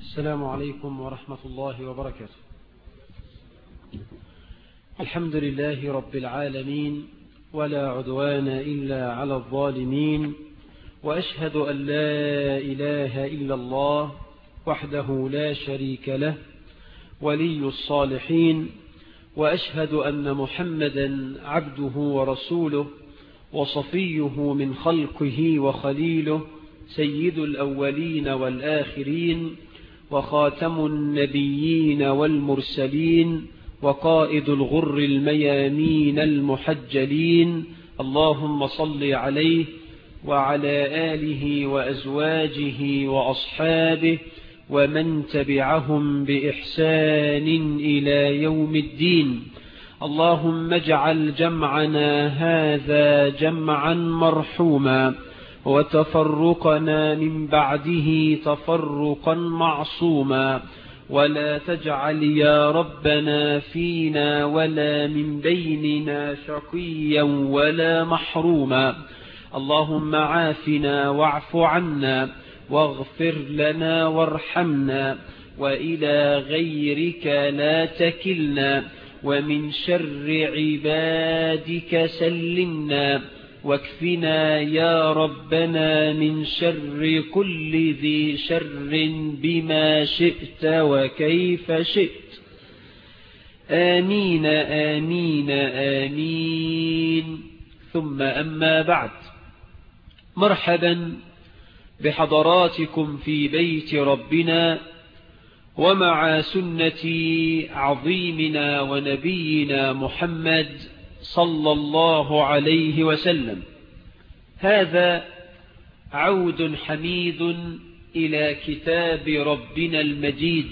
السلام عليكم ورحمة الله وبركاته الحمد لله رب العالمين ولا عدوان إلا على الظالمين وأشهد أن لا إله إلا الله وحده لا شريك له ولي الصالحين وأشهد أن محمدا عبده ورسوله وصفيه من خلقه وخليله سيد الأولين والآخرين وخاتم النبيين والمرسلين وقائد الغر الميامين المحجلين اللهم صل عليه وعلى آله وأزواجه وأصحابه ومن تبعهم بإحسان إلى يوم الدين اللهم اجعل جمعنا هذا جمعا مرحوما وتفرقنا من بعده تفرقا معصوما ولا تجعل يا ربنا فينا ولا من بيننا شقيا ولا محروما اللهم عافنا واعف عنا واغفر لنا وارحمنا وإلى غيرك لا تكلنا ومن شر عبادك سلمنا واكفنا يا ربنا من شر كل ذي شر بما شئت وكيف شئت آمين آمين آمين ثم أما بعد مرحبا بحضراتكم في بيت ربنا ومع سنة عظيمنا ونبينا محمد صلى الله عليه وسلم هذا عود حميد إلى كتاب ربنا المجيد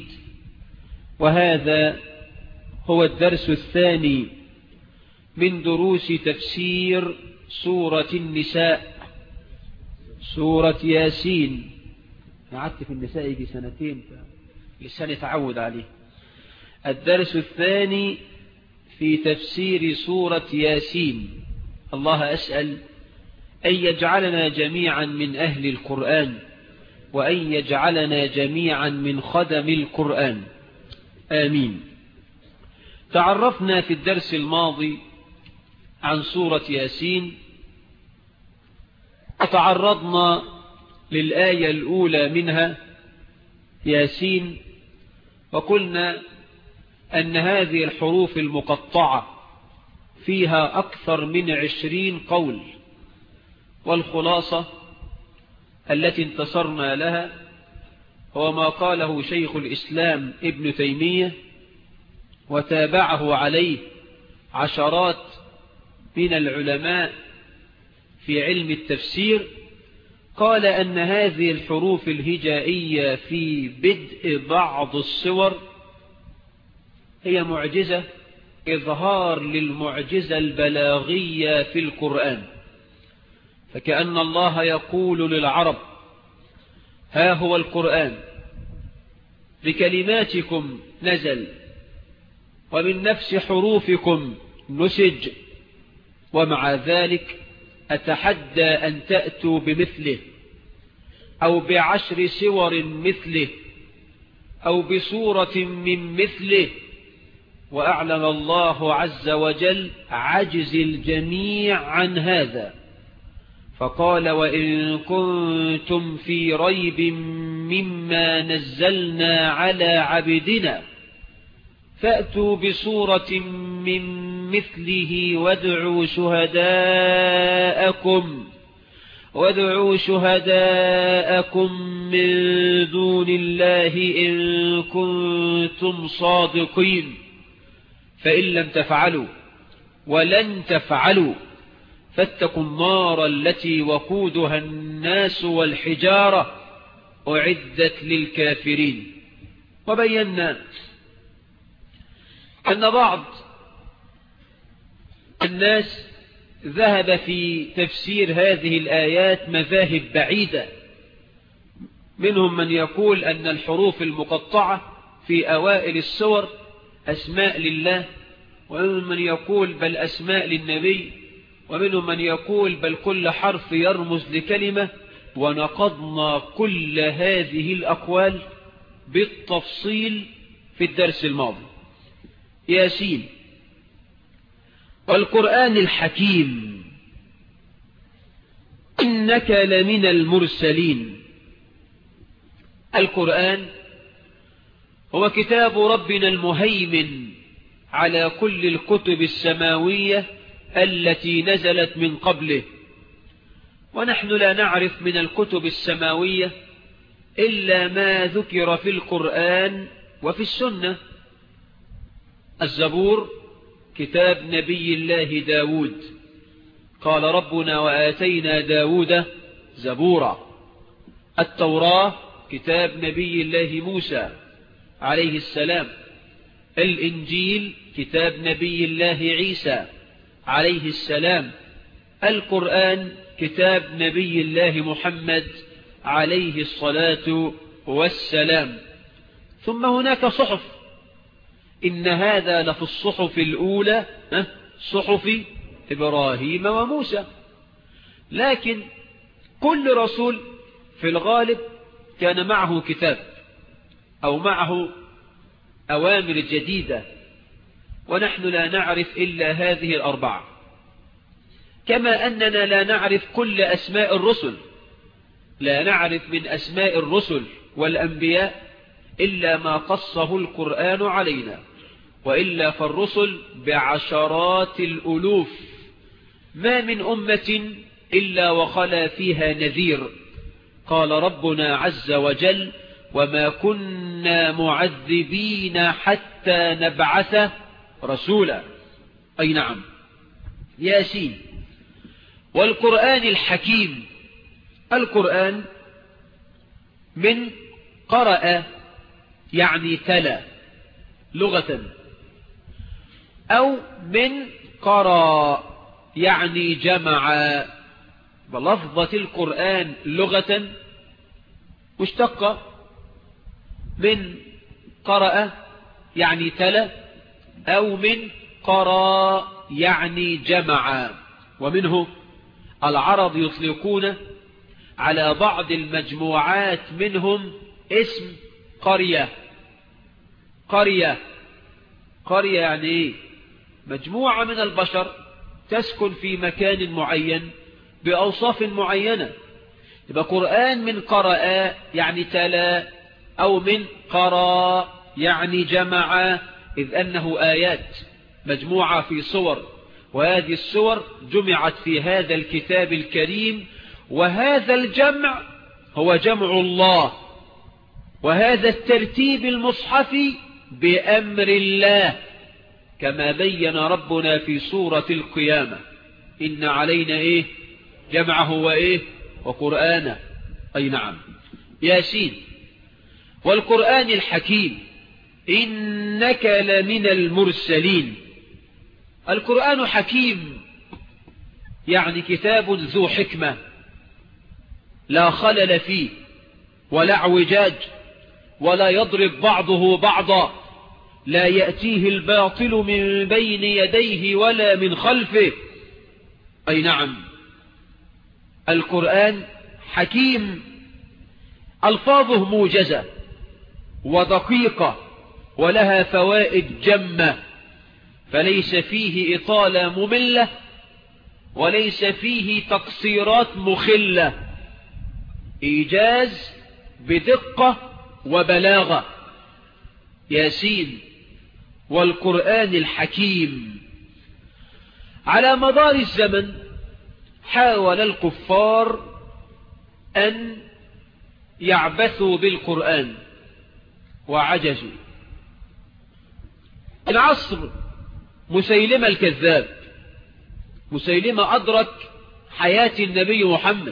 وهذا هو الدرس الثاني من دروس تفسير سورة النساء سورة ياسين قعدت في النساء يجي سنتين لسان يتعود عليه الدرس الثاني في تفسير سورة ياسين الله أسأل أن يجعلنا جميعا من أهل القرآن وأن يجعلنا جميعا من خدم القرآن آمين تعرفنا في الدرس الماضي عن سورة ياسين وتعرضنا للآية الأولى منها ياسين وقلنا أن هذه الحروف المقطعة فيها أكثر من عشرين قول والخلاصة التي انتصرنا لها هو ما قاله شيخ الإسلام ابن تيمية وتابعه عليه عشرات من العلماء في علم التفسير قال أن هذه الحروف الهجائية في بدء بعض الصور هي معجزة إظهار للمعجزة البلاغية في القرآن فكأن الله يقول للعرب ها هو القرآن بكلماتكم نزل ومن نفس حروفكم نسج ومع ذلك أتحدى أن تأتوا بمثله أو بعشر سور مثله أو بصورة من مثله وأعلم الله عز وجل عجز الجميع عن هذا فقال وإن كنتم في ريب مما نزلنا على عبدنا فأتوا بصورة من مثله وادعوا شهداءكم وادعوا شهداءكم من دون الله إن كنتم صادقين فإن لم تفعلوا ولن تفعلوا فاتقوا النار التي وقودها الناس والحجارة أعدت للكافرين وبينا أن بعض الناس ذهب في تفسير هذه الآيات مذاهب بعيدة منهم من يقول أن الحروف المقطعة في أوائل السور أسماء لله ومنهم من يقول بل أسماء للنبي ومنهم من يقول بل كل حرف يرمز لكلمة ونقضنا كل هذه الأقوال بالتفصيل في الدرس الماضي ياسين والقرآن الحكيم إنك لمن المرسلين القرآن هو كتاب ربنا المهيمن على كل الكتب السماوية التي نزلت من قبله ونحن لا نعرف من الكتب السماوية إلا ما ذكر في القرآن وفي السنة الزبور كتاب نبي الله داود قال ربنا وآتينا داود زبورا التوراة كتاب نبي الله موسى عليه السلام الإنجيل كتاب نبي الله عيسى عليه السلام القرآن كتاب نبي الله محمد عليه الصلاة والسلام ثم هناك صحف إن هذا لفي الصحف الأولى صحف إبراهيم وموسى لكن كل رسول في الغالب كان معه كتاب أو معه أوامر جديدة ونحن لا نعرف إلا هذه الأربعة كما أننا لا نعرف كل أسماء الرسل لا نعرف من أسماء الرسل والأنبياء إلا ما قصه القرآن علينا وإلا فالرسل بعشرات الألوف ما من أمة إلا وخلا فيها نذير قال ربنا عز وجل وما كنا معذبين حتى نبعث رسولا أي نعم ياسين والقرآن الحكيم القرآن من قرأ يعني تلا لغة أو من قرأ يعني جمع بلفظة القرآن لغة مشتقة من قرأ يعني تلا أو من قرأ يعني جمع ومنه العرب يطلقون على بعض المجموعات منهم اسم قرية قرية قرية يعني ايه مجموعة من البشر تسكن في مكان معين بأوصاف معينة يبقى قرآن من قرأ يعني تلا أو من قرأ يعني جمع إذ أنه آيات مجموعة في صور وهذه الصور جمعت في هذا الكتاب الكريم وهذا الجمع هو جمع الله وهذا الترتيب المصحفي بأمر الله كما بين ربنا في سورة القيامة إن علينا إيه جمعه وإيه وقرآنه أي نعم ياسين والقرآن الحكيم إنك لمن المرسلين القرآن حكيم يعني كتاب ذو حكمة لا خلل فيه ولا اعوجاج ولا يضرب بعضه بعضا لا يأتيه الباطل من بين يديه ولا من خلفه أي نعم القرآن حكيم ألفاظه موجزة ودقيقة ولها فوائد جمة فليس فيه إطالة مملة وليس فيه تقصيرات مخلة إيجاز بدقة وبلاغة ياسين والقرآن الحكيم على مدار الزمن حاول الكفار أن يعبثوا بالقرآن وعجزوا العصر مسيلمة الكذاب مسيلمة أدرك حياة النبي محمد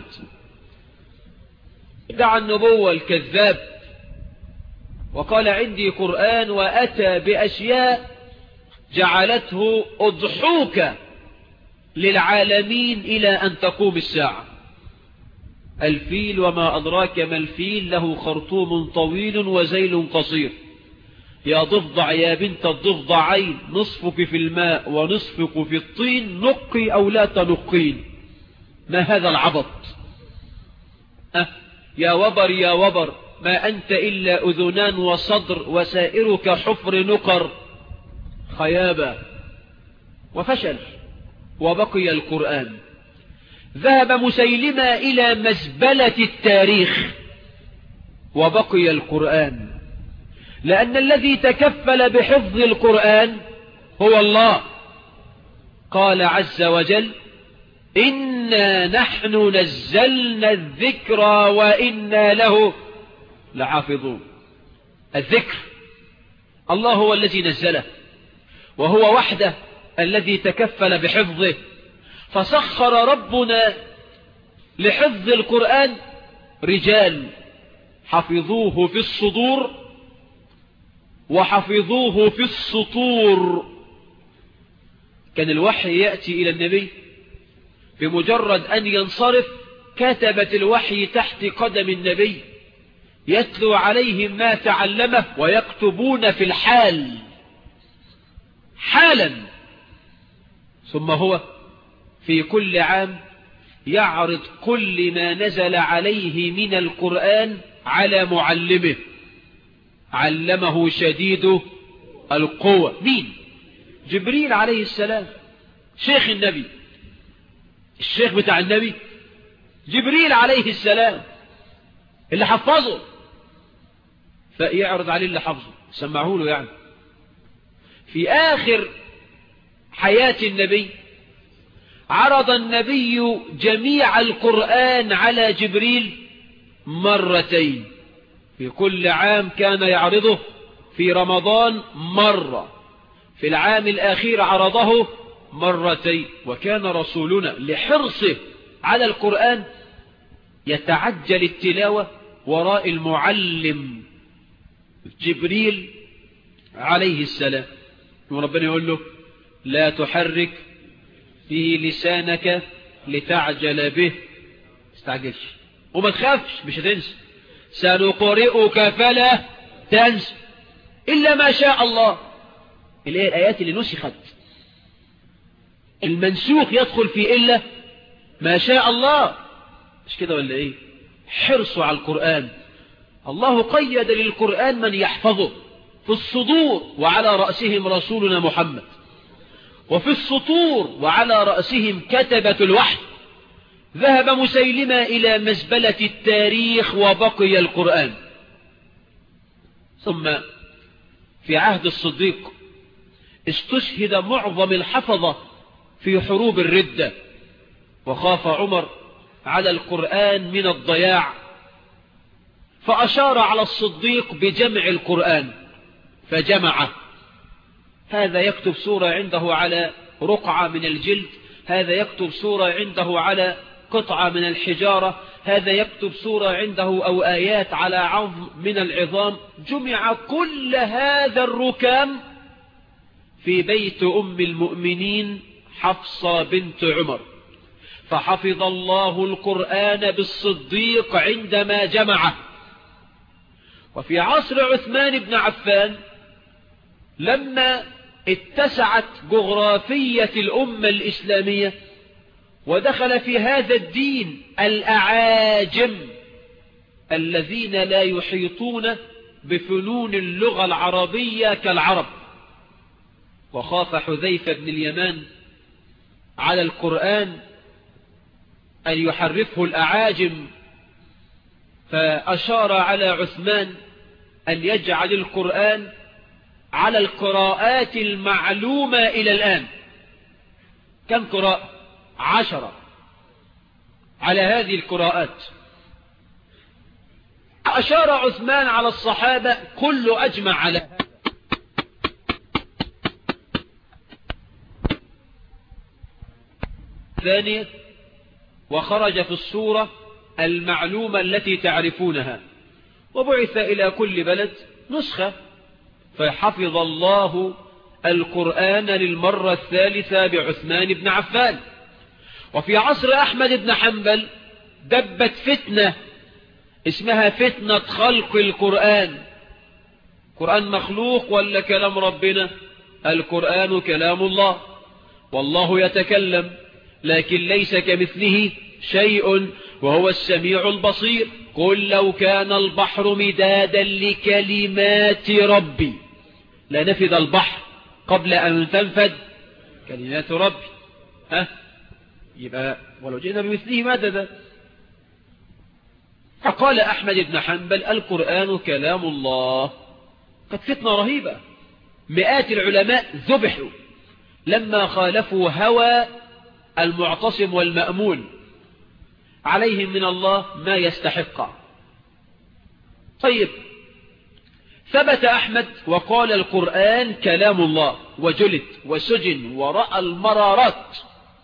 دعا النبوة الكذاب وقال عندي قرآن وأتى بأشياء جعلته أضحوك للعالمين إلى أن تقوم الساعة الفيل وما أدراك ما الفيل له خرطوم طويل وزيل قصير يا ضفدع يا بنت الضفدعين نصفك في الماء ونصفك في الطين نقي أو لا تنقين ما هذا العبط أه يا وبر يا وبر ما أنت إلا أذنان وصدر وسائرك حفر نقر خيابة وفشل وبقي القرآن ذهب مسيلمة إلى مزبلة التاريخ وبقي القرآن لأن الذي تكفل بحفظ القرآن هو الله قال عز وجل إنا نحن نزلنا الذكر وإنا له لحافظون الذكر الله هو الذي نزله وهو وحده الذي تكفل بحفظه فسخر ربنا لحفظ القرآن رجال حفظوه في الصدور وحفظوه في السطور كان الوحي يأتي إلى النبي بمجرد أن ينصرف كتبت الوحي تحت قدم النبي يتلو عليهم ما تعلمه ويكتبون في الحال حالا ثم هو في كل عام يعرض كل ما نزل عليه من القرآن على معلمه علمه شديد القوة مين جبريل عليه السلام شيخ النبي الشيخ بتاع النبي جبريل عليه السلام اللي حفظه فيعرض عليه اللي حفظه سمعه له يعني في آخر حياة النبي عرض النبي جميع القرآن على جبريل مرتين في كل عام كان يعرضه في رمضان مرة في العام الأخير عرضه مرتين وكان رسولنا لحرصه على القرآن يتعجل التلاوة وراء المعلم جبريل عليه السلام وربنا يقول له لا تحرك في لسانك لتعجل به استعجلش وما تخافش مش هتنسى سنقرئك فلا تنسى إلا ما شاء الله اللي هي الآيات اللي نسخت المنسوخ يدخل في إلا ما شاء الله مش كده ولا إيه حرصوا على القرآن الله قيد للقرآن من يحفظه في الصدور وعلى رأسهم رسولنا محمد وفي السطور وعلى رأسهم كتبة الوحي ذهب مسيلمة إلى مزبلة التاريخ وبقي القرآن ثم في عهد الصديق استشهد معظم الحفظة في حروب الردة وخاف عمر على القرآن من الضياع فأشار على الصديق بجمع القرآن فجمعه هذا يكتب سورة عنده على رقعة من الجلد هذا يكتب سورة عنده على قطعة من الحجارة هذا يكتب سورة عنده أو آيات على عظم من العظام جمع كل هذا الركام في بيت أم المؤمنين حفصة بنت عمر فحفظ الله القرآن بالصديق عندما جمعه وفي عصر عثمان بن عفان لما اتسعت جغرافية الأمة الإسلامية ودخل في هذا الدين الأعاجم الذين لا يحيطون بفنون اللغة العربية كالعرب وخاف حذيفة بن اليمان على القرآن أن يحرفه الأعاجم فأشار على عثمان أن يجعل القرآن على القراءات المعلومة إلى الآن كم قراءة عشرة على هذه القراءات أشار عثمان على الصحابة كل أجمع على هذا ثانية وخرج في الصورة المعلومة التي تعرفونها وبعث إلى كل بلد نسخة فحفظ الله القرآن للمرة الثالثة بعثمان بن عفان وفي عصر أحمد بن حنبل دبت فتنة اسمها فتنة خلق القرآن قرآن مخلوق ولا كلام ربنا القرآن كلام الله والله يتكلم لكن ليس كمثله شيء وهو السميع البصير قل لو كان البحر مدادا لكلمات ربي لنفد البحر قبل أن تنفد كلمات ربي ها يبقى ولو جئنا بمثله مددا فقال أحمد بن حنبل القرآن كلام الله قد فتنة رهيبة مئات العلماء ذبحوا لما خالفوا هوى المعتصم والمأمون عليهم من الله ما يستحق طيب ثبت أحمد وقال القرآن كلام الله وجلد وسجن ورأى المرارات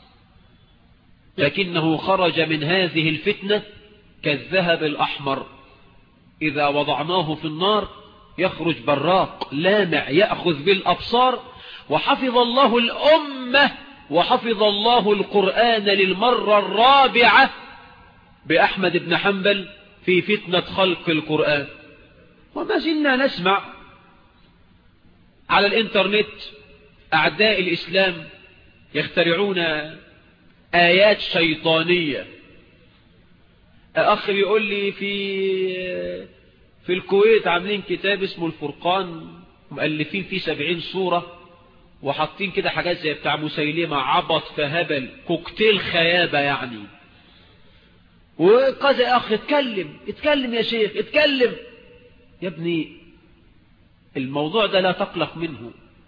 لكنه خرج من هذه الفتنة كالذهب الأحمر إذا وضعناه في النار يخرج براق لامع يأخذ بالأبصار وحفظ الله الأمة وحفظ الله القرآن للمرة الرابعة بأحمد بن حنبل في فتنة خلق القرآن وما زلنا نسمع على الانترنت أعداء الإسلام يخترعون آيات شيطانية أخ بيقول لي في في الكويت عاملين كتاب اسمه الفرقان مؤلفين فيه سبعين صورة وحاطين كده حاجات زي بتاع مسيلمة عبط فهبل كوكتيل خيابة يعني وكذا أخ اتكلم اتكلم يا شيخ اتكلم يا ابني الموضوع ده لا تقلق منه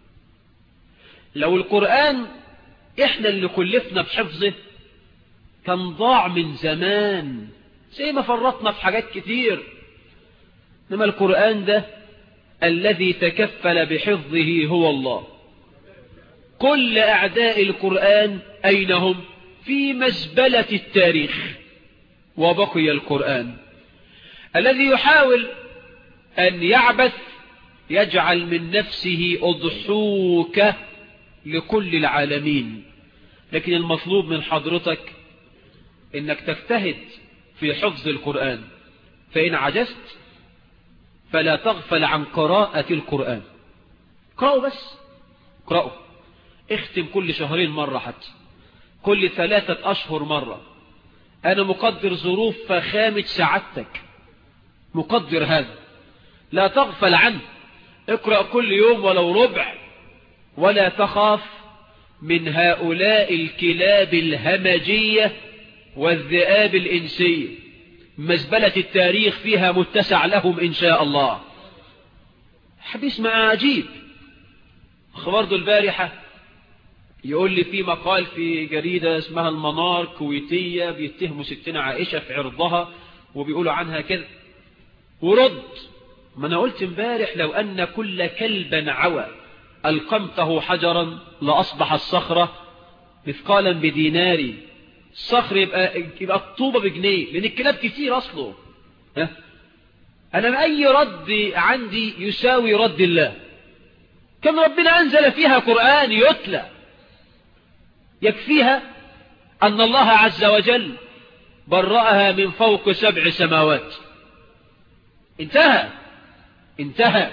لو القرآن احنا اللي كلفنا بحفظه كان ضاع من زمان زي ما فرطنا في حاجات كتير إنما القرآن ده الذي تكفل بحفظه هو الله كل أعداء القرآن أين هم في مزبلة التاريخ وبقي القرآن الذي يحاول أن يعبث يجعل من نفسه أضحوكة لكل العالمين لكن المطلوب من حضرتك انك تجتهد في حفظ القرآن فإن عجزت فلا تغفل عن قراءة القرآن قرأوا بس قرأوا اختم كل شهرين مرة حتى كل ثلاثة أشهر مرة أنا مقدر ظروف فخامة سعادتك مقدر هذا لا تغفل عنه اقرأ كل يوم ولو ربع ولا تخاف من هؤلاء الكلاب الهمجية والذئاب الإنسية مزبلة التاريخ فيها متسع لهم إن شاء الله حديث مع عجيب خبرت البارحة يقول لي في مقال في جريدة اسمها المنار كويتية بيتهموا ستنا عائشة في عرضها وبيقولوا عنها كذا ورد ما أنا قلت امبارح لو أن كل كلبا عوى ألقمته حجرا لأصبح الصخرة مثقالا بدينار الصخر يبقى, يبقى الطوبة بجنيه لأن الكلاب كتير أصله ها؟ أنا أي رد عندي يساوي رد الله كم ربنا أنزل فيها قرآن يتلى يكفيها أن الله عز وجل برأها من فوق سبع سماوات انتهى انتهى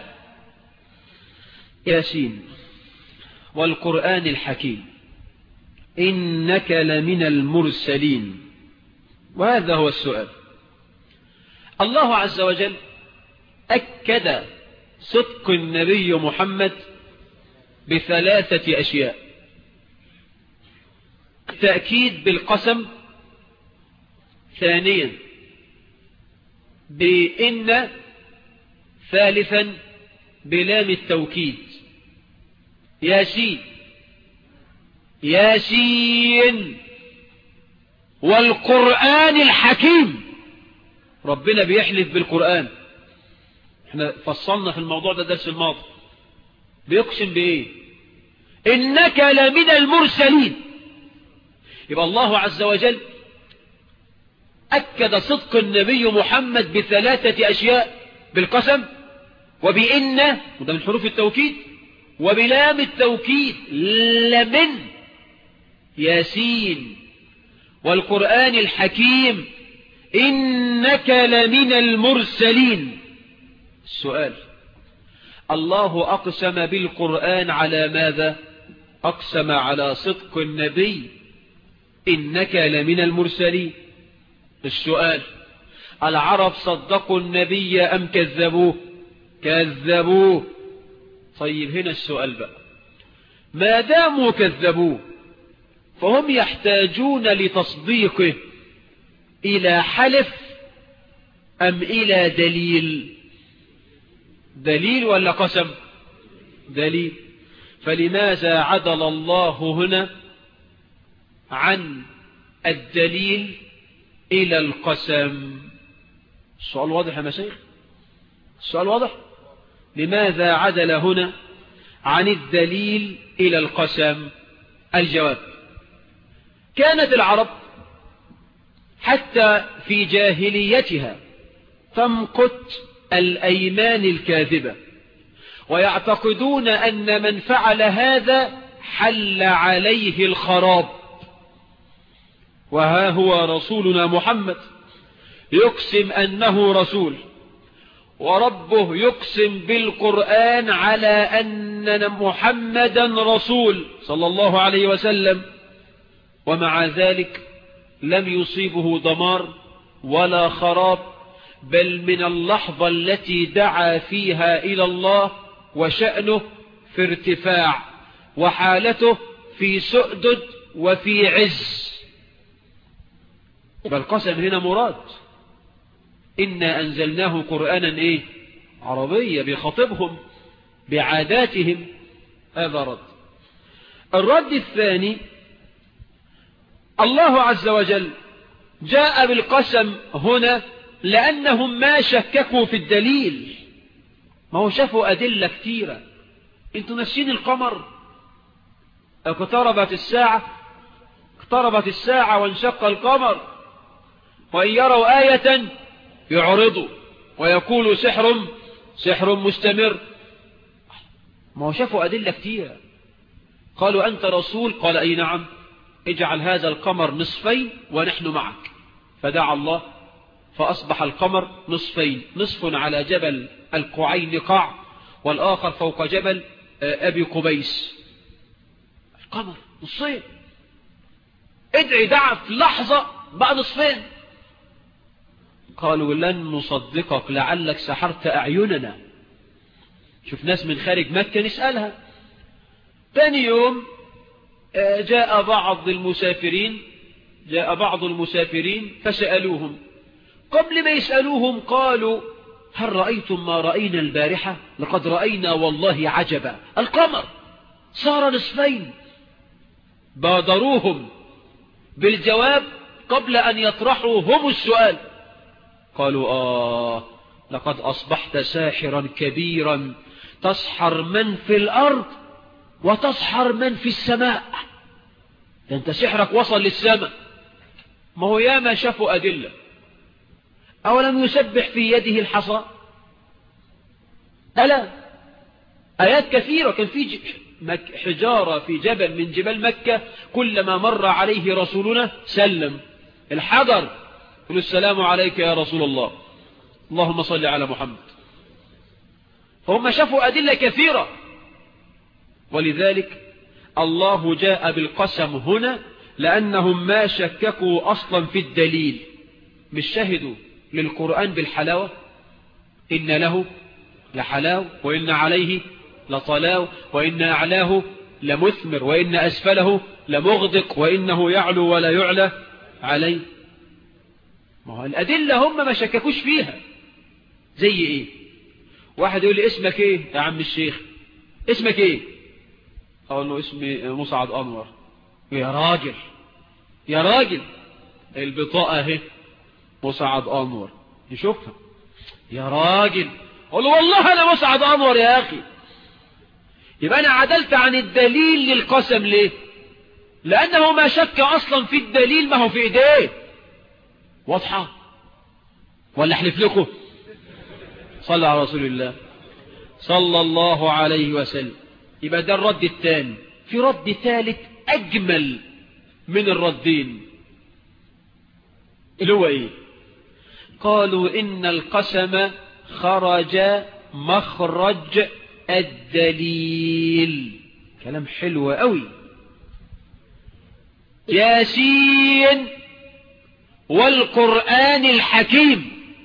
ياسين والقرآن الحكيم إنك لمن المرسلين وهذا هو السؤال الله عز وجل أكد صدق النبي محمد بثلاثة أشياء تأكيد بالقسم ثانيا بإن ثالثا بلام التوكيد ياسين ياسين والقرآن الحكيم ربنا بيحلف بالقرآن احنا فصلنا في الموضوع ده درس الماضي بيقسم بإيه إنك لمن المرسلين يبقى الله عز وجل أكد صدق النبي محمد بثلاثة أشياء بالقسم وبإن وده من حروف التوكيد وبلام التوكيد لمن ياسين والقرآن الحكيم إنك لمن المرسلين السؤال الله أقسم بالقرآن على ماذا أقسم على صدق النبي إنك لمن المرسلين السؤال العرب صدقوا النبي أم كذبوه كذبوه طيب هنا السؤال بقى ما داموا كذبوه فهم يحتاجون لتصديقه إلى حلف أم إلى دليل دليل ولا قسم دليل فلماذا عدل الله هنا عن الدليل إلى القسم السؤال واضح يا مشايخ السؤال واضح لماذا عدل هنا عن الدليل إلى القسم الجواب كانت العرب حتى في جاهليتها تمقت الأيمان الكاذبة ويعتقدون أن من فعل هذا حل عليه الخراب وها هو رسولنا محمد يقسم أنه رسول وربه يقسم بالقرآن على أن محمدا رسول صلى الله عليه وسلم ومع ذلك لم يصيبه دمار ولا خراب بل من اللحظة التي دعا فيها إلى الله وشأنه في ارتفاع وحالته في سؤدد وفي عز بل قسم هنا مراد إنا أنزلناه قرآنا إيه عربية بخطبهم بعاداتهم هذا رد الرد الثاني الله عز وجل جاء بالقسم هنا لأنهم ما شككوا في الدليل ما هو شافوا أدلة كثيرة انتوا ناسين القمر اقتربت الساعة اقتربت الساعة وانشق القمر وإن يروا آية يعرضوا ويقولوا سحر سحر مستمر ما هو شافوا أدلة كثيرة قالوا أنت رسول قال أي نعم اجعل هذا القمر نصفين ونحن معك فدعا الله فأصبح القمر نصفين نصف على جبل القعينقاع والآخر فوق جبل أبي قبيس القمر نصفين ادعي دعا في لحظة بعد نصفين قالوا لن نصدقك لعلك سحرت أعيننا شوف ناس من خارج مكة نسألها ثاني يوم جاء بعض المسافرين جاء بعض المسافرين فسألوهم قبل ما يسألوهم قالوا هل رأيتم ما رأينا البارحة لقد رأينا والله عجبا القمر صار نصفين بادروهم بالجواب قبل أن يطرحوا هم السؤال قالوا آه لقد أصبحت ساحرا كبيرا تسحر من في الأرض وتسحر من في السماء ده انت سحرك وصل للسماء ما هو ياما شافوا أدلة أولم يسبح في يده الحصى ألا آيات كثيرة كان في حجارة في جبل من جبال مكة كلما مر عليه رسولنا سلم الحجر قل السلام عليك يا رسول الله اللهم صل على محمد فهم شافوا أدلة كثيرة ولذلك الله جاء بالقسم هنا لأنهم ما شككوا أصلا في الدليل مش شهدوا للقرآن بالحلاوة إن له لحلاوة وإن عليه لطلاو وإن أعلاه لمثمر وإن أسفله لمغدق وإنه يعلو ولا يعلى عليه ما هو الأدلة هم ما شككوش فيها زي إيه واحد يقول لي اسمك إيه يا عم الشيخ اسمك إيه أقول له اسمي مسعد أنور يا راجل يا راجل البطاقة اهي مسعد أنور يشوفها يا راجل أقول له والله أنا مسعد أنور يا أخي يبقى أنا عدلت عن الدليل للقسم ليه لأنه ما شك أصلا في الدليل ما هو في إيديه واضحة ولا احلف لكم صلى على رسول الله صلى الله عليه وسلم يبقى ده الرد الثاني في رد ثالث أجمل من الردين اللي هو إيه قالوا إن القسم خرج مخرج الدليل كلام حلو قوي ياسين والقرآن الحكيم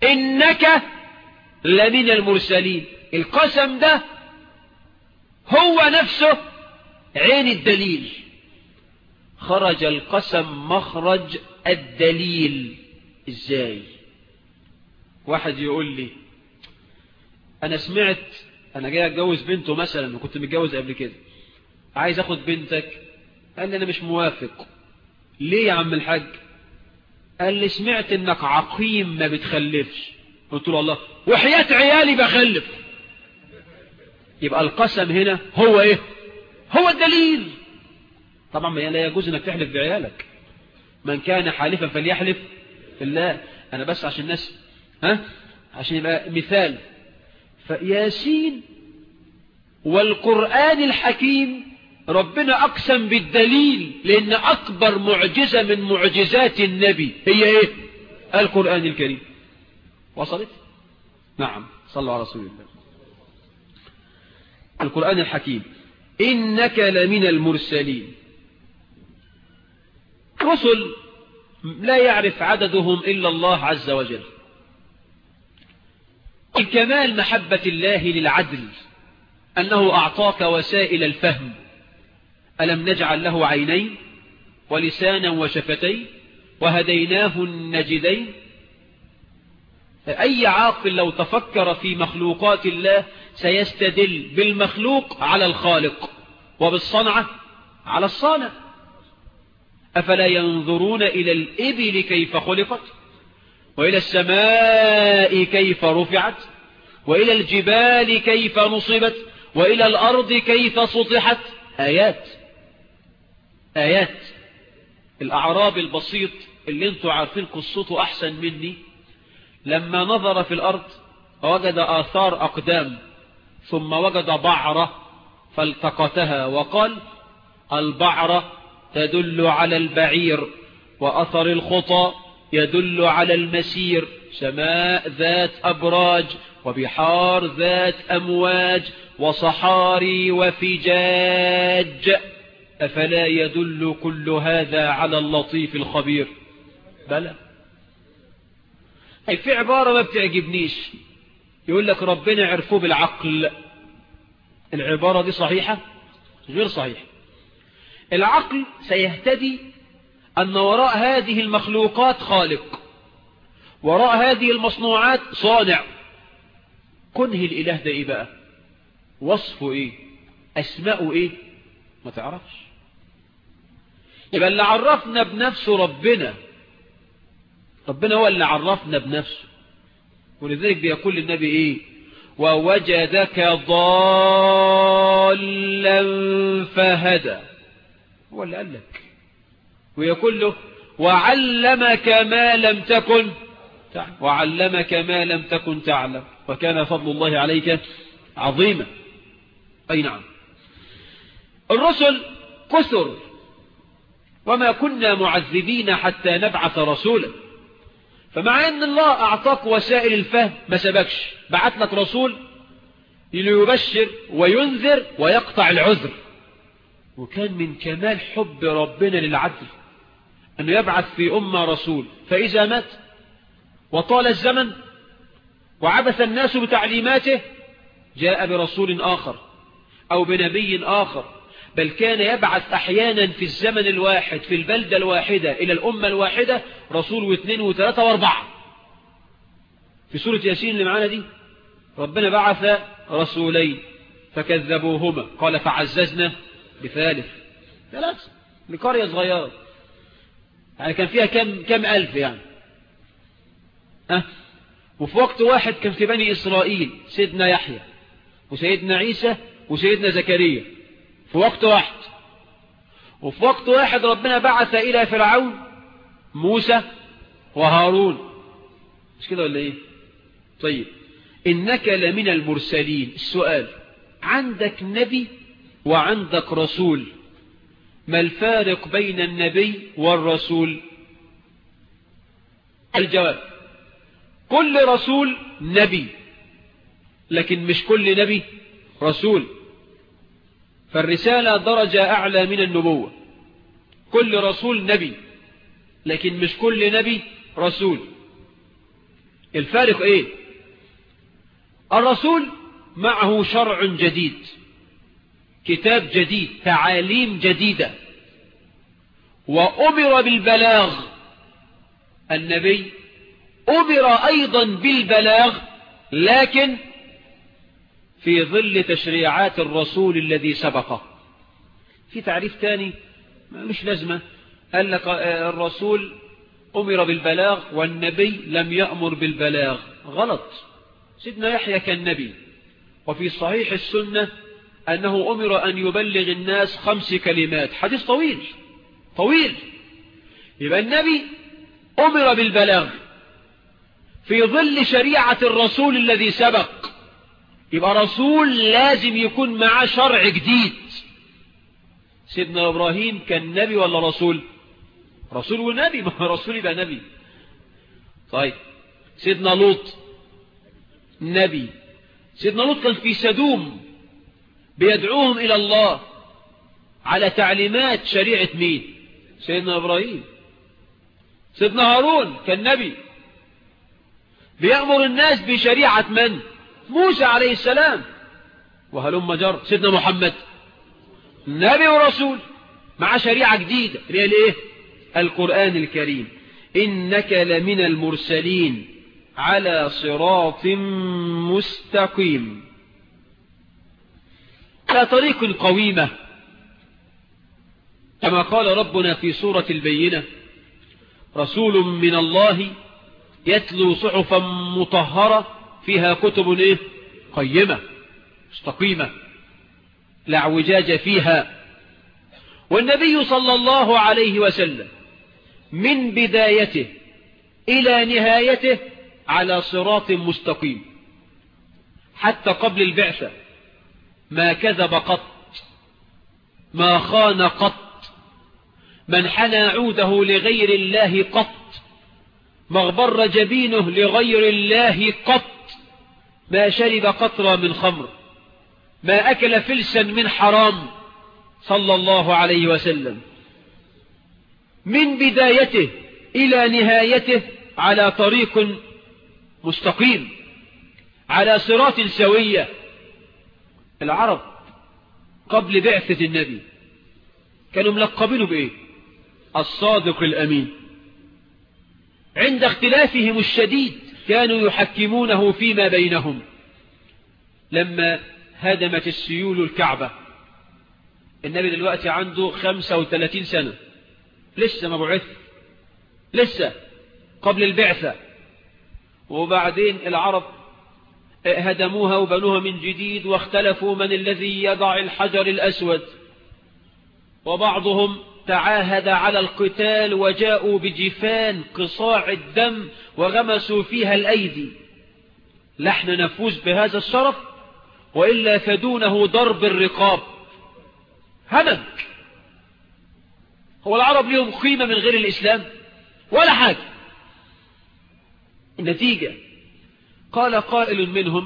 إنك لمن المرسلين القسم ده هو نفسه عين الدليل خرج القسم مخرج الدليل ازاي واحد يقول لي انا سمعت انا جاي اتجوز بنته مثلا وكنت متجوز قبل كده عايز اخد بنتك قال لي انا مش موافق ليه يا عم الحاج قال لي سمعت انك عقيم ما بتخلفش قلت له الله وحياة عيالي بخلف يبقى القسم هنا هو ايه هو الدليل طبعا لا يجوز انك تحلف بعيالك من كان حالفا فليحلف بالله انا بس عشان الناس ها عشان يبقى مثال فياسين والقرآن الحكيم ربنا أقسم بالدليل لأن أكبر معجزة من معجزات النبي هي إيه القرآن الكريم وصلت نعم صلوا على رسول الله القرآن الحكيم إنك لمن المرسلين رسل لا يعرف عددهم إلا الله عز وجل الكمال محبة الله للعدل أنه أعطاك وسائل الفهم ألم نجعل له عينين ولسانا وشفتين وهديناه النجدين أي عاقل لو تفكر في مخلوقات الله سيستدل بالمخلوق على الخالق وبالصنعة على الصانع أفلا ينظرون إلى الإبل كيف خلقت وإلى السماء كيف رفعت وإلى الجبال كيف نصبت وإلى الأرض كيف سطحت آيات آيات الأعراب البسيط اللي انتوا عارفين قصته أحسن مني لما نظر في الأرض وجد آثار أقدام ثم وجد بعرة فالتقتها وقال البعرة تدل على البعير وأثر الخطى يدل على المسير سماء ذات أبراج وبحار ذات أمواج وصحاري وفجاج أفلا يدل كل هذا على اللطيف الخبير بلى أي في عبارة ما بتعجبنيش يقول لك ربنا عرفوه بالعقل العبارة دي صحيحة غير صحيحة العقل سيهتدي أن وراء هذه المخلوقات خالق وراء هذه المصنوعات صانع كنه الإله ده إيه بقى وصفه إيه أسماءه إيه ما تعرفش يبقى اللي عرفنا بنفسه ربنا ربنا هو اللي عرفنا بنفسه ولذلك بيقول للنبي إيه ووجدك ضالا فهدى هو اللي قال لك ويقول له وعلمك ما لم تكن تعلم وعلمك ما لم تكن تعلم وكان فضل الله عليك عظيما أي نعم الرسل كثر وما كنا معذبين حتى نبعث رسولا فمع أن الله أعطاك وسائل الفهم ما سبكش بعت لك رسول ليبشر وينذر ويقطع العذر وكان من كمال حب ربنا للعدل أنه يبعث في أمة رسول فإذا مات وطال الزمن وعبث الناس بتعليماته جاء برسول آخر أو بنبي آخر بل كان يبعث أحيانا في الزمن الواحد في البلدة الواحدة إلى الأمة الواحدة رسول واثنين وثلاثة واربعة في سورة ياسين اللي معانا دي ربنا بعث رسولين فكذبوهما قال فعززنا بثالث ثلاثة لقرية صغيرة يعني كان فيها كم, كم ألف يعني أه؟ وفي وقت واحد كان في بني إسرائيل سيدنا يحيى وسيدنا عيسى وسيدنا زكريا في وقت واحد وفي وقت واحد ربنا بعث إلى فرعون موسى وهارون مش كده ولا ايه طيب إنك لمن المرسلين السؤال عندك نبي وعندك رسول ما الفارق بين النبي والرسول الجواب كل رسول نبي لكن مش كل نبي رسول فالرسالة درجة أعلى من النبوة كل رسول نبي لكن مش كل نبي رسول الفارق ايه الرسول معه شرع جديد كتاب جديد تعاليم جديدة وأمر بالبلاغ النبي أمر أيضا بالبلاغ لكن في ظل تشريعات الرسول الذي سبقه في تعريف تاني مش لازمة قال لك الرسول أمر بالبلاغ والنبي لم يأمر بالبلاغ غلط سيدنا يحيى كان نبي وفي صحيح السنة أنه أمر أن يبلغ الناس خمس كلمات حديث طويل طويل يبقى النبي أمر بالبلاغ في ظل شريعة الرسول الذي سبق يبقى رسول لازم يكون معاه شرع جديد سيدنا إبراهيم كان نبي ولا رسول رسول ونبي ما رسول يبقى نبي طيب سيدنا لوط نبي سيدنا لوط كان في سدوم بيدعوهم إلى الله على تعليمات شريعة مين سيدنا إبراهيم سيدنا هارون كان نبي بيأمر الناس بشريعة من موسى عليه السلام وهلم جر سيدنا محمد نبي ورسول مع شريعة جديدة اللي هي الايه القرآن الكريم إنك لمن المرسلين على صراط مستقيم على طريق قويمة كما قال ربنا في سورة البينة رسول من الله يتلو صحفا مطهرة فيها كتب إيه؟ قيمة مستقيمة لا اعوجاج فيها والنبي صلى الله عليه وسلم من بدايته إلى نهايته على صراط مستقيم حتى قبل البعثة ما كذب قط ما خان قط من حنى عوده لغير الله قط ما اغبر جبينه لغير الله قط ما شرب قطرة من خمر ما أكل فلسا من حرام صلى الله عليه وسلم من بدايته إلى نهايته على طريق مستقيم على صراط سوية العرب قبل بعثة النبي كانوا ملقبينه بإيه الصادق الأمين عند اختلافهم الشديد كانوا يحكمونه فيما بينهم لما هدمت السيول الكعبة النبي دلوقتي عنده 35 سنة لسه ما بعث لسه قبل البعثة وبعدين العرب هدموها وبنوها من جديد واختلفوا من الذي يضع الحجر الأسود وبعضهم تعاهد على القتال وجاءوا بجفان قصاع الدم وغمسوا فيها الأيدي نحن نفوز بهذا الشرف وإلا فدونه ضرب الرقاب همج هو العرب لهم قيمة من غير الإسلام ولا حاجة النتيجة قال قائل منهم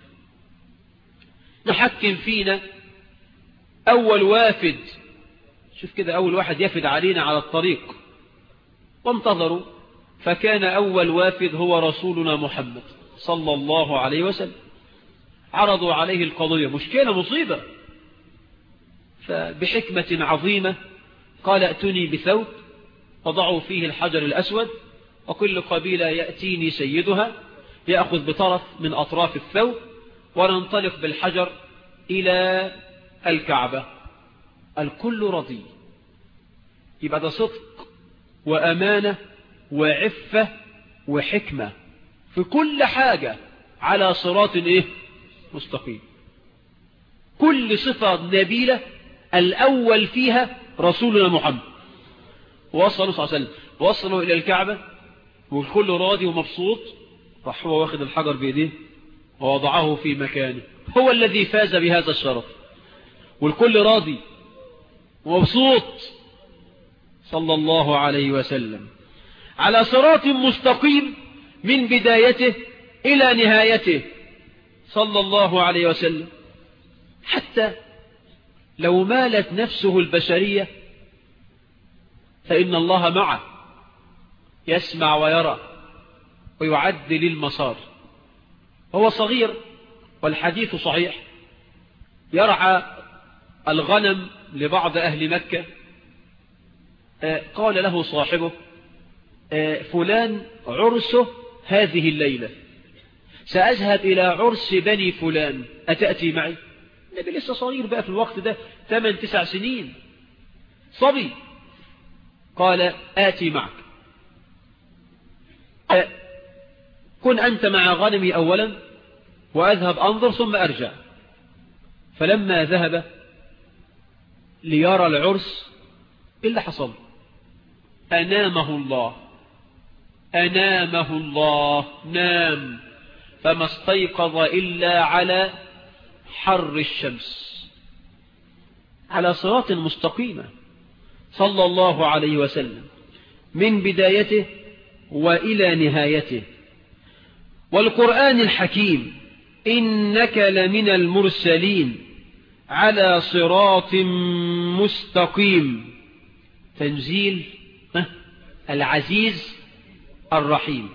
نحكم فينا أول وافد شوف كده أول واحد يفد علينا على الطريق وانتظروا فكان أول وافد هو رسولنا محمد صلى الله عليه وسلم عرضوا عليه القضية مشكلة مصيبة فبحكمة عظيمة قال ائتني بثوب وضعوا فيه الحجر الأسود وكل قبيلة يأتيني سيدها يأخذ بطرف من أطراف الثوب وننطلق بالحجر إلى الكعبة الكل رضي يبقى ده صدق وأمانة وعفة وحكمة في كل حاجة على صراط إيه؟ مستقيم كل صفة نبيلة الأول فيها رسولنا محمد وصلوا صلى الله عليه وسلم وصلوا إلى الكعبة والكل راضي ومبسوط راح هو واخد الحجر بيديه ووضعه في مكانه هو الذي فاز بهذا الشرف والكل راضي ومبسوط صلى الله عليه وسلم على صراط مستقيم من بدايته إلى نهايته صلى الله عليه وسلم حتى لو مالت نفسه البشرية فإن الله معه يسمع ويرى ويعد للمسار هو صغير والحديث صحيح يرعى الغنم لبعض أهل مكة قال له صاحبه فلان عرسه هذه الليلة سأذهب إلى عرس بني فلان أتأتي معي النبي لسه صغير بقى في الوقت ده 8 تسع سنين صبي قال آتي معك كن أنت مع غنمي أولا وأذهب أنظر ثم أرجع فلما ذهب ليرى العرس إيه اللي حصل أنامه الله أنامه الله نام فما استيقظ إلا على حر الشمس على صراط مستقيمة صلى الله عليه وسلم من بدايته وإلى نهايته والقرآن الحكيم إنك لمن المرسلين على صراط مستقيم تنزيل العزيز الرحيم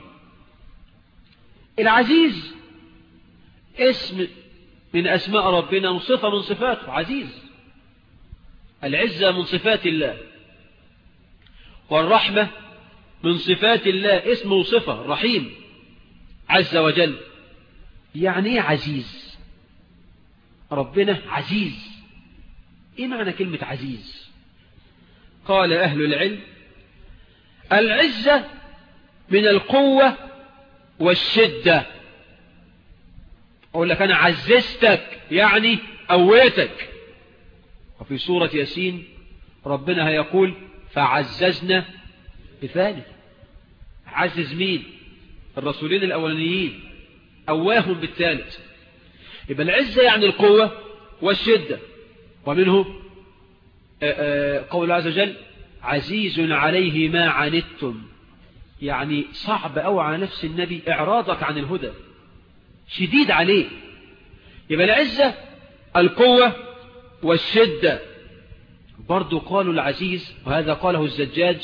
العزيز اسم من أسماء ربنا وصفة من صفاته عزيز العزة من صفات الله والرحمة من صفات الله اسم وصفة رحيم عز وجل يعني ايه عزيز ربنا عزيز ايه معنى كلمة عزيز قال اهل العلم العزة من القوة والشدة اقول لك انا عززتك يعني قويتك وفي سورة ياسين ربنا هيقول فعززنا بثالث عزز مين الرسولين الأولانيين أواهم بالثالث يبقى العزة يعني القوة والشدة ومنه قول عز وجل عزيز عليه ما عنتم يعني صعب أو على نفس النبي إعراضك عن الهدى شديد عليه يبقى العزة القوة والشدة برضو قالوا العزيز وهذا قاله الزجاج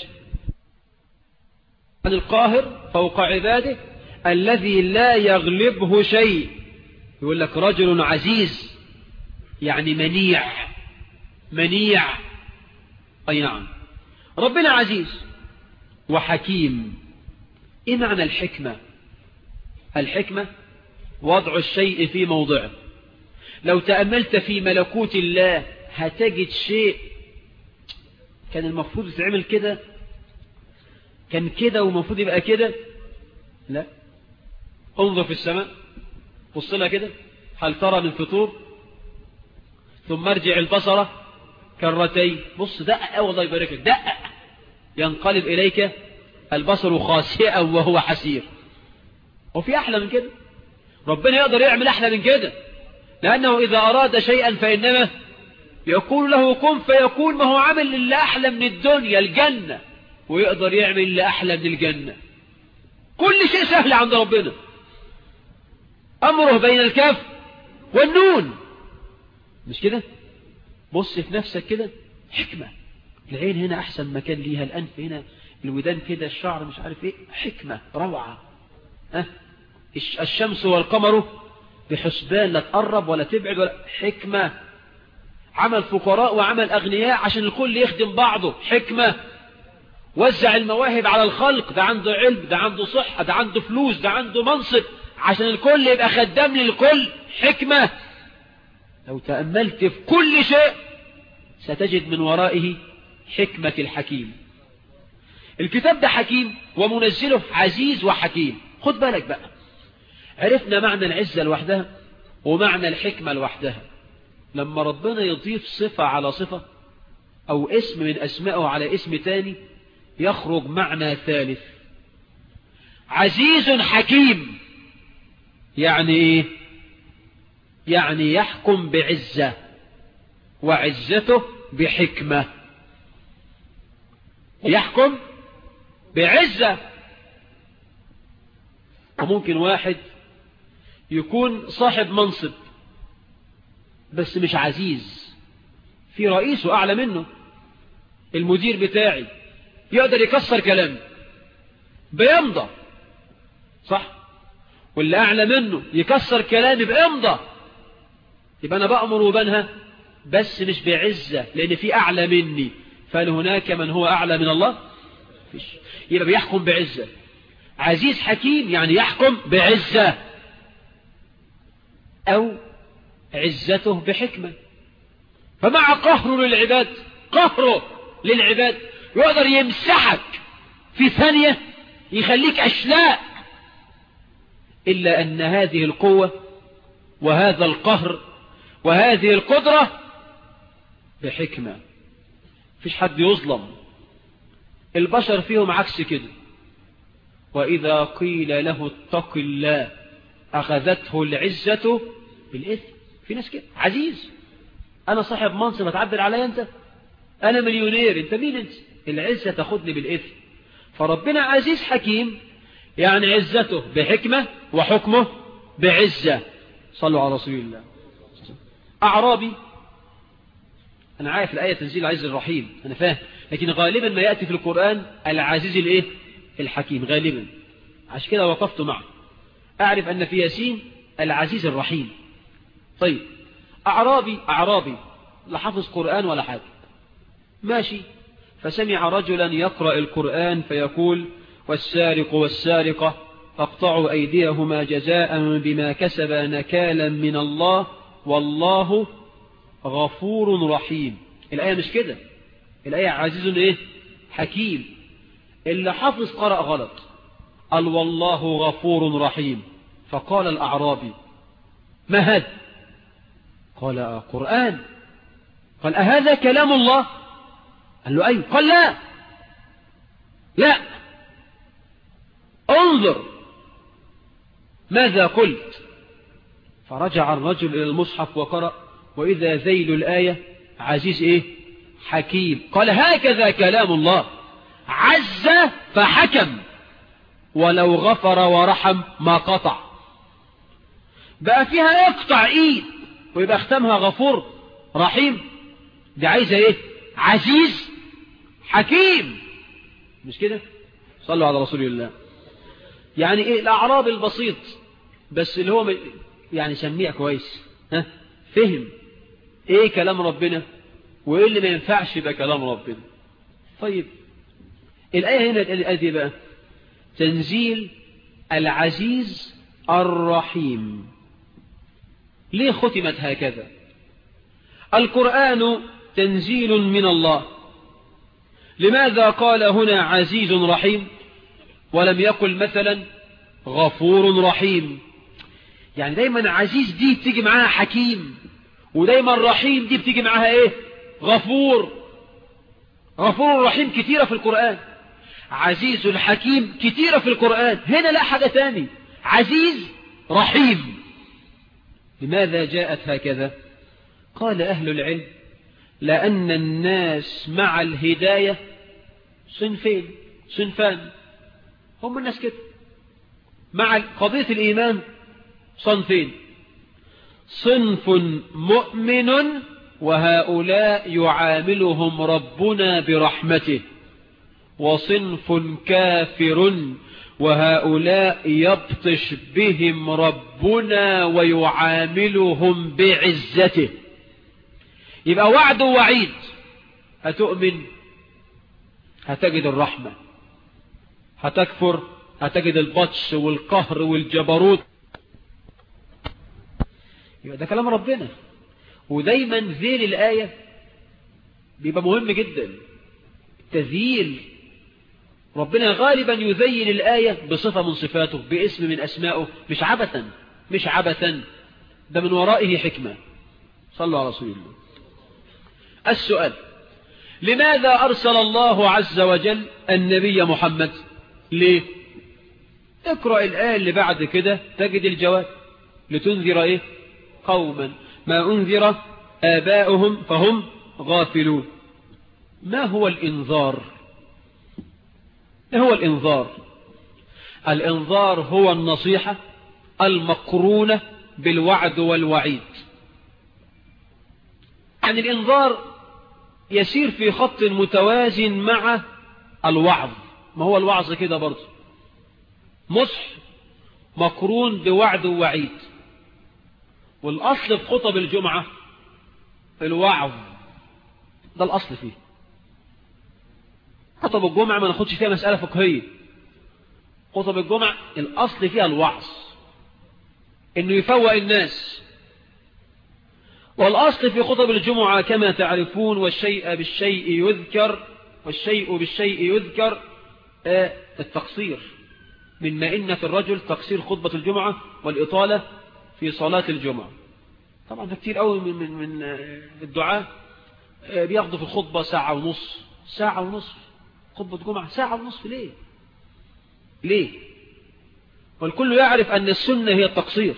عن القاهر فوق عباده الذي لا يغلبه شيء يقول لك رجل عزيز يعني منيع منيع أي نعم ربنا عزيز وحكيم إيه معنى الحكمة الحكمة وضع الشيء في موضعه لو تأملت في ملكوت الله هتجد شيء كان المفروض يتعمل كده كان كده ومفروض يبقى كده لا انظر في السماء بص لها كده هل ترى من فطور ثم ارجع البصر كرتين بص دقق والله يبارك لك دقق ينقلب إليك البصر خاسئا وهو حسير وفي أحلى من كده ربنا يقدر يعمل أحلى من كده لأنه إذا أراد شيئا فإنما يقول له كن فيكون ما هو عامل اللي أحلى من الدنيا الجنة ويقدر يعمل اللي أحلى من الجنة كل شيء سهل عند ربنا أمره بين الكاف والنون مش كده بص في نفسك كده حكمة العين هنا أحسن مكان ليها الأنف هنا الودان كده الشعر مش عارف ايه حكمة روعة أه؟ الشمس والقمر بحسبان لا تقرب ولا تبعد ولا حكمة عمل فقراء وعمل أغنياء عشان الكل يخدم بعضه حكمة وزع المواهب على الخلق ده عنده علم ده عنده صحة ده عنده فلوس ده عنده منصب عشان الكل يبقى خدام للكل حكمة لو تأملت في كل شيء ستجد من ورائه حكمة الحكيم الكتاب ده حكيم ومنزله عزيز وحكيم خد بالك بقى عرفنا معنى العزة لوحدها ومعنى الحكمة لوحدها لما ربنا يضيف صفة على صفة أو اسم من أسمائه على اسم تاني يخرج معنى ثالث عزيز حكيم يعني ايه يعني يحكم بعزة وعزته بحكمة يحكم بعزة وممكن واحد يكون صاحب منصب بس مش عزيز في رئيسه أعلى منه المدير بتاعي يقدر يكسر كلامي بيمضى صح واللي أعلى منه يكسر كلامي بإمضة يبقى أنا بأمر وبنهى بس مش بعزة لأن في أعلى مني فهل هناك من هو أعلى من الله فيش يبقى بيحكم بعزة عزيز حكيم يعني يحكم بعزة أو عزته بحكمة فمع قهره للعباد قهره للعباد يقدر يمسحك في ثانية يخليك أشلاء إلا أن هذه القوة وهذا القهر وهذه القدرة بحكمة فيش حد يظلم البشر فيهم عكس كده وإذا قيل له اتق الله أخذته العزة بالإثم في ناس كده عزيز أنا صاحب منصب هتعبر علي أنت أنا مليونير أنت مين أنت العزة تاخدني بالإثم فربنا عزيز حكيم يعني عزته بحكمة وحكمه بعزة صلوا على رسول الله أعرابي أنا عارف الآية تنزيل العزيز الرحيم أنا فاهم لكن غالبا ما يأتي في القرآن العزيز الإيه الحكيم غالبا عشان كده وقفت معه أعرف أن في ياسين العزيز الرحيم طيب أعرابي أعرابي لا حافظ قرآن ولا حاجة ماشي فسمع رجلا يقرأ القرآن فيقول والسارق والسارقة فاقطعوا أيديهما جزاء بما كسب نكالا من الله والله غفور رحيم الآية مش كده الآية عزيز إيه حكيم اللي حفظ قرأ غلط قال والله غفور رحيم فقال الأعرابي ما هذا قال قرآن قال أهذا كلام الله قال له أيوه قال لا لا انظر ماذا قلت فرجع الرجل إلى المصحف وقرأ وإذا ذيل الآية عزيز إيه حكيم قال هكذا كلام الله عز فحكم ولو غفر ورحم ما قطع بقى فيها اقطع ايد ويبقى اختمها غفور رحيم دي عايزة ايه عزيز حكيم مش كده صلوا على رسول الله يعني ايه الاعراب البسيط بس اللي هو يعني سميع كويس ها فهم ايه كلام ربنا وايه اللي ما ينفعش يبقى كلام ربنا طيب الآية هنا الآية دي بقى تنزيل العزيز الرحيم ليه ختمت هكذا القرآن تنزيل من الله لماذا قال هنا عزيز رحيم ولم يقل مثلا غفور رحيم يعني دايما عزيز دي بتيجي معاها حكيم ودايما رحيم دي بتيجي معاها ايه غفور غفور رحيم كتيرة في القرآن عزيز الحكيم كتيرة في القرآن هنا لا حاجة تاني عزيز رحيم لماذا جاءت هكذا قال أهل العلم لأن الناس مع الهداية صنفين صنفان هم الناس كده مع قضية الإيمان صنفين صنف مؤمن وهؤلاء يعاملهم ربنا برحمته وصنف كافر وهؤلاء يبطش بهم ربنا ويعاملهم بعزته يبقى وعد وعيد هتؤمن هتجد الرحمة هتكفر هتجد البطش والقهر والجبروت يبقى ده كلام ربنا ودايما ذيل الآية بيبقى مهم جدا تذييل ربنا غالبا يذيل الآية بصفة من صفاته باسم من أسمائه مش عبثا مش عبثا ده من ورائه حكمة صلوا على رسول الله السؤال لماذا أرسل الله عز وجل النبي محمد ليه اقرأ الآية اللي بعد كده تجد الجواب لتنذر ايه قوما ما أنذر آباؤهم فهم غافلون ما هو الإنذار ما هو الإنذار الإنذار هو النصيحة المقرونة بالوعد والوعيد يعني الإنذار يسير في خط متوازن مع الوعظ ما هو الوعظ كده برضه مصح مقرون بوعد ووعيد والأصل في خطب الجمعة الوعظ ده الأصل فيه خطب الجمعة ما ناخدش فيها مسألة فقهية خطب الجمعة الأصل فيها الوعظ إنه يفوق الناس والأصل في خطب الجمعة كما تعرفون والشيء بالشيء يذكر والشيء بالشيء يذكر التقصير من مئنة الرجل تقصير خطبة الجمعة والإطالة في صلاة الجمعة طبعا ده كتير قوي من, من, من الدعاء بياخدوا في الخطبة ساعة ونص ساعة ونص خطبة جمعة ساعة ونص ليه ليه والكل يعرف أن السنة هي التقصير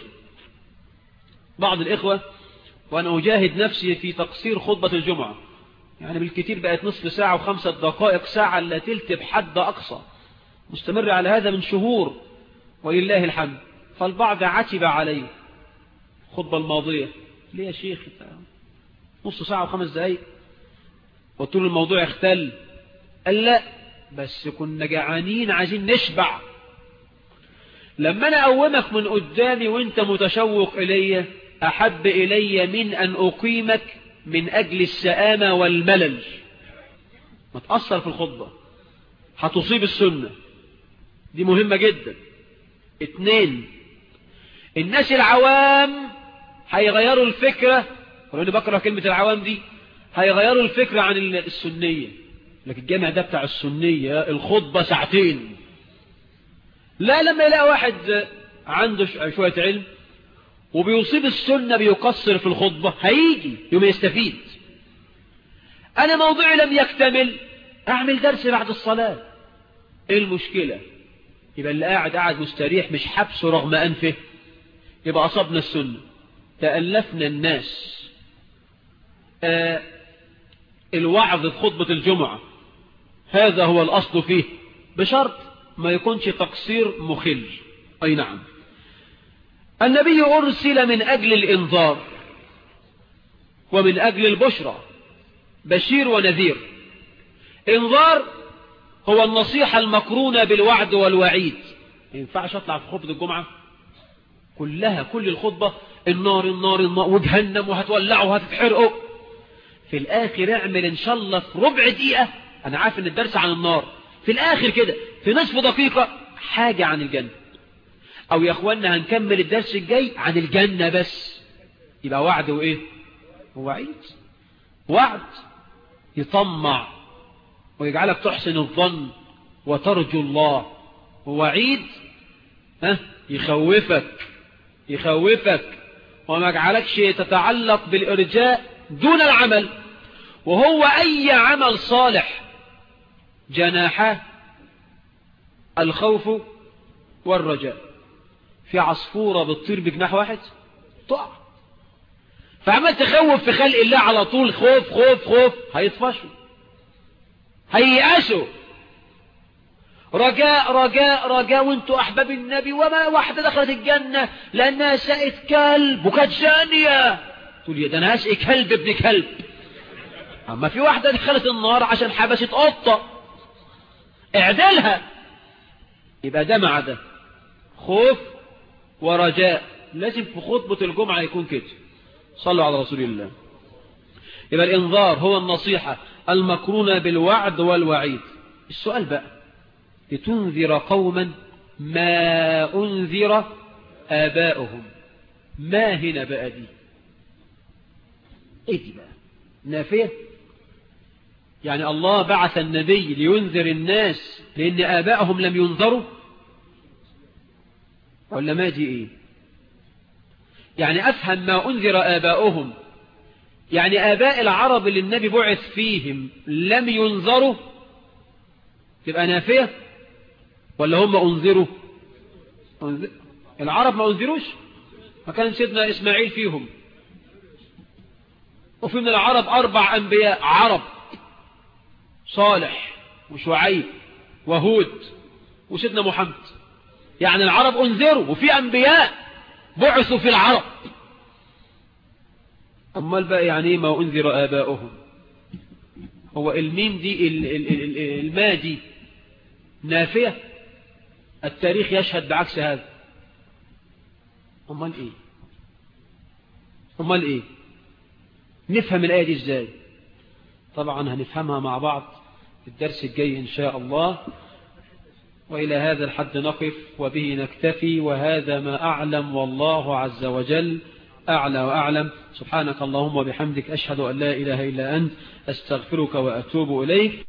بعض الإخوة وأنا أجاهد نفسي في تقصير خطبة الجمعة يعني بالكثير بقت نصف ساعة وخمسة دقائق ساعة لا تلت بحد أقصى مستمر على هذا من شهور ولله الحمد فالبعض عتب عليه الخطبة الماضية ليه يا شيخ نص ساعة وخمس دقايق قلت له الموضوع اختل قال لا بس كنا جعانين عايزين نشبع لما انا اقومك من قدامي وانت متشوق الي احب الي من ان اقيمك من اجل السآمة والملل ما تأثر في الخطبة هتصيب السنة دي مهمة جدا اتنين الناس العوام هيغيروا الفكرة ولاني بكره كلمة العوام دي هيغيروا الفكرة عن السنية لكن الجامع ده بتاع السنية الخطبة ساعتين لا لما يلاقي واحد عنده شوية علم وبيصيب السنة بيقصر في الخطبة هيجي يوم يستفيد أنا موضوعي لم يكتمل أعمل درس بعد الصلاة إيه المشكلة يبقى اللي قاعد قاعد مستريح مش حبسه رغم أنفه يبقى أصبنا السنة تألفنا الناس آه الوعظ في خطبة الجمعة هذا هو الأصل فيه بشرط ما يكونش تقصير مخل أي نعم النبي أرسل من أجل الإنذار ومن أجل البشرى بشير ونذير إنذار هو النصيحة المقرونة بالوعد والوعيد ما ينفعش أطلع في خطبة الجمعة كلها كل الخطبة النار النار النار وجهنم وهتولعوا وهتتحرقوا في الآخر اعمل إن شاء الله في ربع دقيقة أنا عارف إن الدرس عن النار في الآخر كده في نصف دقيقة حاجة عن الجنة أو يا أخوانا هنكمل الدرس الجاي عن الجنة بس يبقى وعد وإيه ووعيد وعد يطمع ويجعلك تحسن الظن وترجو الله ووعيد ها يخوفك يخوفك وما يجعلكش تتعلق بالإرجاء دون العمل وهو أي عمل صالح جناحه الخوف والرجاء في عصفورة بتطير بجناح واحد تقع فعمل تخوف في خلق الله على طول خوف خوف خوف هيطفشوا هييأسوا رجاء رجاء رجاء وانتوا احباب النبي وما واحدة دخلت الجنة لانها سقت كلب وكانت زانية تقول يا ده انا هسقي كلب ابن كلب اما في واحدة دخلت النار عشان حبست قطة اعدلها يبقى ده مع ده خوف ورجاء لازم في خطبة الجمعة يكون كده صلوا على رسول الله يبقى الانذار هو النصيحة المقرونة بالوعد والوعيد السؤال بقى لتنذر قوما ما أنذر آباؤهم ما هنا بقى دي ايه دي بقى نافية يعني الله بعث النبي لينذر الناس لأن آباءهم لم ينذروا ولا ما دي ايه يعني أفهم ما أنذر آباؤهم يعني آباء العرب اللي النبي بعث فيهم لم ينذروا تبقى نافية ولا هم أنذروا أنذر... العرب ما أنذروش ما كان سيدنا إسماعيل فيهم وفي من العرب أربع أنبياء عرب صالح وشعيب وهود وسيدنا محمد يعني العرب أنذروا وفي أنبياء بعثوا في العرب أمال بقى يعني ما أنذر آباؤهم هو الميم دي الماء دي نافية التاريخ يشهد بعكس هذا أمال إيه أمال إيه نفهم الآية دي إزاي طبعا هنفهمها مع بعض في الدرس الجاي إن شاء الله وإلى هذا الحد نقف وبه نكتفي وهذا ما أعلم والله عز وجل أعلى وأعلم سبحانك اللهم وبحمدك أشهد أن لا إله إلا أنت أستغفرك وأتوب إليك